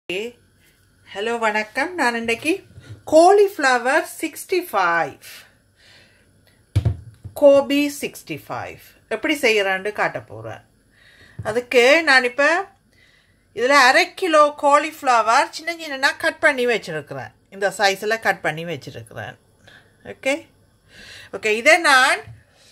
hello வணக்கம் நான் இன்றைக்கு cauliflower sixty five gobi sixty five எப்படி செய்கிறான்னு காட்ட போகிறேன் அதுக்கு நான் இப்போ இதில் அரை கிலோ காலிஃப்ளவர் சின்ன சின்னனா கட் பண்ணி வச்சுருக்கிறேன் இந்த சைஸில் கட் பண்ணி வச்சுருக்கிறேன் ஓகே ஓகே இதை நான்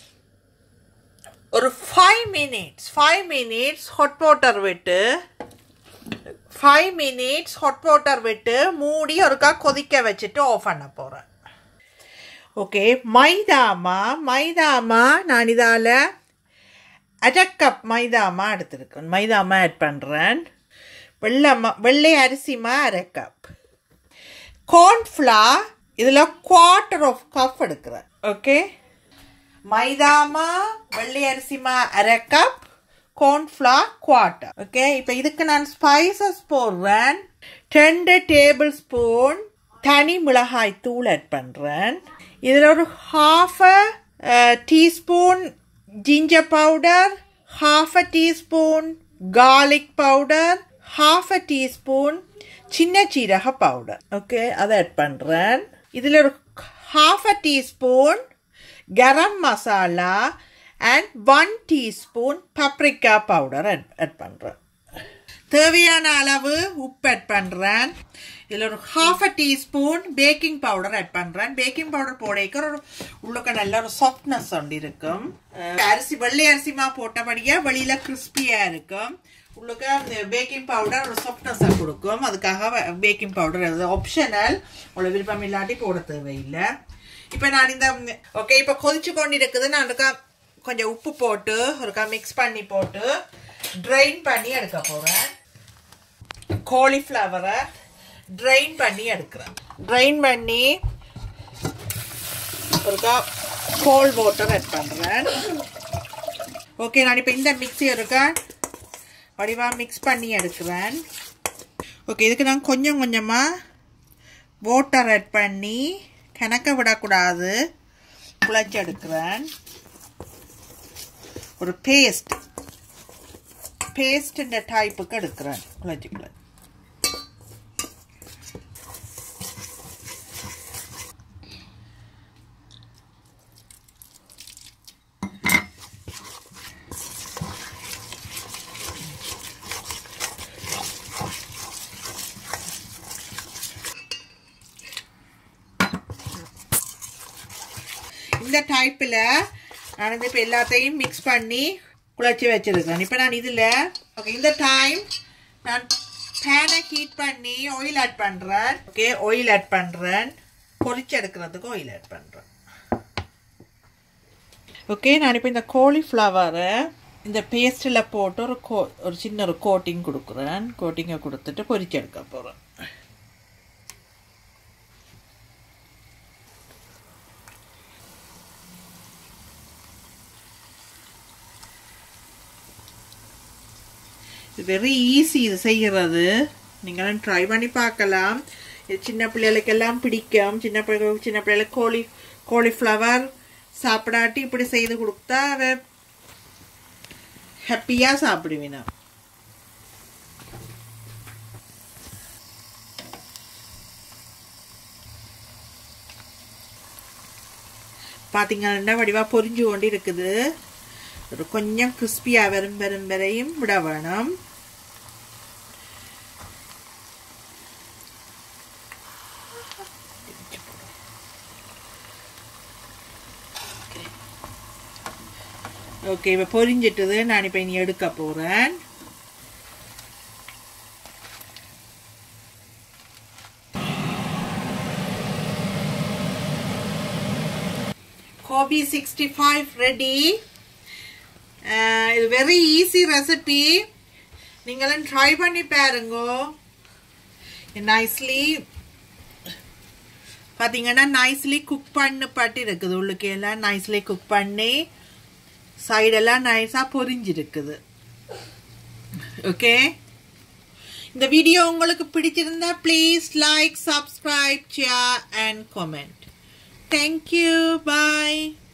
ஒரு five minutes five minutes hot water விட்டு ஃபைவ் மினிட்ஸ் ஹாட் வாட்டர் விட்டு மூடி ஒருக்கா கொதிக்க வச்சுட்டு ஆஃப் பண்ண போகிறேன் ஓகே மைதாமா மைதாமா நான் இதால் அரை கப் மைதாமா எடுத்துருக்கேன் மைதாமா ஆட் பண்ணுறேன் வெள்ளை வெள்ளை அரிசிமா அரை கப் கார்ன்ஃப்ளா இதில் குவார்ட்டர் ஆஃப் கப் எடுக்கிறேன் ஓகே மைதாமா வெள்ளை அரிசிமா அரை கப் கார்ன்ஃப்ளா குவார்ட்டர் ஓகே இப்போ இதுக்கு நான் ஸ்பைசஸ் போடுறேன் ரெண்டு டேபிள் ஸ்பூன் தனி மிளகாய் தூள் ஆட் பண்ணுறேன் இதில் ஒரு half teaspoon ginger powder half a teaspoon garlic powder half a teaspoon சின்ன சீரக பவுடர் ஓகே அதை ஆட் பண்ணுறேன் இதில் ஒரு half a teaspoon garam masala and one teaspoon paprika powder add add பண்ணுறேன் தேவையான அளவு உப்பு ஆட் பண்ணுறேன் இதில் ஒரு half a teaspoon baking powder add பண்ணுறேன் பேக்கிங் பவுடர் போடைக்கு ஒரு உள்ளுக்க நல்ல ஒரு சாஃப்ட்னஸ் ஒன்று இருக்கும் அரிசி வெள்ளை அரிசிமா போட்டபடியாக வெளியில் கிறிஸ்பியாக இருக்கும் உள்ளுக்க பேக்கிங் பவுடர் ஒரு சாஃப்ட்னஸை கொடுக்கும் அதுக்காக பேக்கிங் பவுடர் அது ஆப்ஷனல் உங்களை விருப்பம் இல்லாட்டி போட தேவையில்லை இப்போ நான் இந்த ஓகே இப்போ கொதிச்சு கொண்டு இருக்குது நான் இருக்கா கொஞ்சம் உப்பு போட்டு ஒருக்கா மிக்ஸ் பண்ணி போட்டு ட்ரைன் பண்ணி எடுக்க போகிறேன் காலிஃப்ளவரை ட்ரைன் பண்ணி எடுக்கிறேன் ட்ரைன் பண்ணி ஒருக்கா கோல் வாட்டர் ஆட் பண்ணுறேன் ஓகே நான் இப்போ இந்த மிக்ஸி இருக்கா வடிவாக மிக்ஸ் பண்ணி எடுக்கிறேன் ஓகே இதுக்கு நான் கொஞ்சம் கொஞ்சமாக வாட்டர் ஆட் பண்ணி கணக்க விடக்கூடாது குழச்சி எடுக்கிறேன் ஒரு பேஸ்ட் பேஸ்ட் இந்த டைப்புக்கு எடுக்கிறேன் குழச்சி குழச்சி இந்த டைப்பில் நான் வந்து இப்போ எல்லாத்தையும் மிக்ஸ் பண்ணி குழச்சி வச்சுருக்கேன் இப்போ நான் இதில் ஓகே இந்த டைம் நான் பேனை ஹீட் பண்ணி ஆயில் ஆட் பண்ணுறேன் ஓகே ஆயில் ஆட் பண்ணுறேன் பொரிச்சு எடுக்கிறதுக்கு ஆயில் ஆட் பண்ணுறேன் ஓகே நான் இப்போ இந்த கோலிஃப்ளவரை இந்த பேஸ்ட்டில் போட்டு ஒரு கோ ஒரு சின்ன ஒரு கோட்டிங் கொடுக்குறேன் கோட்டிங்கை கொடுத்துட்டு பொரிச்சு எடுக்க போகிறேன் வெரி ஈஸி இது செய்கிறது நீங்களும் ட்ரை பண்ணி பார்க்கலாம் இது சின்ன பிள்ளைகளுக்கெல்லாம் பிடிக்கும் சின்ன பிள்ளை சின்ன பிள்ளைகளுக்கு கோழி கோழிஃப்ளவர் சாப்பிடாட்டி இப்படி செய்து கொடுத்தா அவ ஹாப்பியாக சாப்பிடுவினா பார்த்தீங்கன்னா வடிவாக பொரிஞ்சு கொண்டு இருக்குது ஒரு கொஞ்சம் கிறிஸ்பியாக வரும் வரும் வரையும் விட வேணும் ஓகே இப்போ பொரிஞ்சிட்டது நான் இப்போ இனி எடுக்க போகிறேன் கோபி சிக்ஸ்டி ஃபைவ் ரெடி இது வெரி ஈஸி ரெசிபி நீங்களும் ட்ரை பண்ணி பாருங்கோ நைஸ்லி பார்த்தீங்கன்னா நைஸ்லி குக் பண்ணப்பட்டு இருக்குது உள்ளுக்கு எல்லாம் நைஸ்லி குக் பண்ணி சைடெல்லாம் நைஸாக பொரிஞ்சிருக்குது ஓகே இந்த வீடியோ உங்களுக்கு பிடிச்சிருந்தா please like subscribe share and comment thank you bye